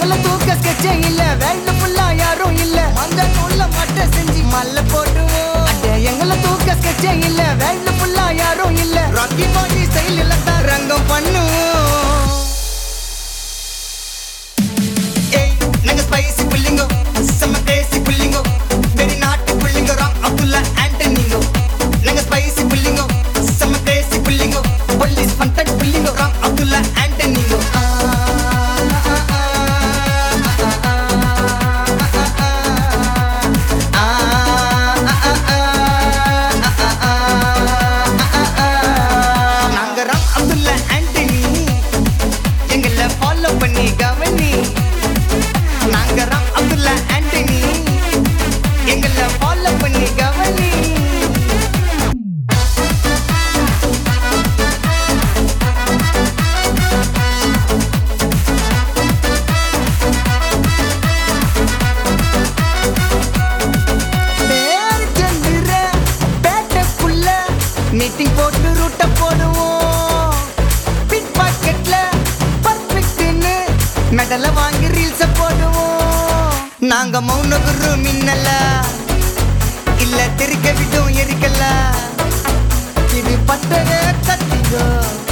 எங்களை தூக்க ஸ்கெட்சே இல்ல வேல்டு ஃபுல்லா யாரும் இல்ல மந்த நூல்ல மட்டும் செஞ்சு மல்ல போட்டுவோம் அட எங்களை தூக்க ஸ்கெட்சே இல்ல வேல்டு ஃபுல்லா யாரும் இல்ல ராக்கி பாடி ஸ்டைல்ல தான் ரங்கம் பண்ணுவோம் ஏய் நாங்க ஸ்பைசி புள்ளிங்கோ செம்ம கிரேசி புள்ளிங்கோ வெரி நாட்டு புள்ளிங்கோ ராம் அப்துல்லா ஆண்டனிங்கோ நாங்க ஸ்பைசி புள்ளிங்கோ செம்ம கிரேசி புள்ளிங்கோ போலீஸ் பண்டட் புள்ளிங்கோ ராம் அப்துல்லா ஆண்டனிங்கோ நாங்க ராம் அப்துல்லா ஆண்டனி எங்களை ஃபாலோ பண்ணி கவனி நாங்க ராம் அப்துல்லா ஆண்டனி எங்களை ஃபாலோ பண்ணி கவனி பேர் சந்திர பேட்டைக்குள்ள மீட்டிங் போட்டு ரூட்ட போடுவோம் பிட் பாக்கெட்ல பர்ஃபெக்ட்னு மெடல வாங்கி ரீல்ஸ போடுவோம் நாங்க மௌன குரு மின்னல இல்ல திருக்க விட்டும் எரிக்கல இது பட்டவே கத்திகோ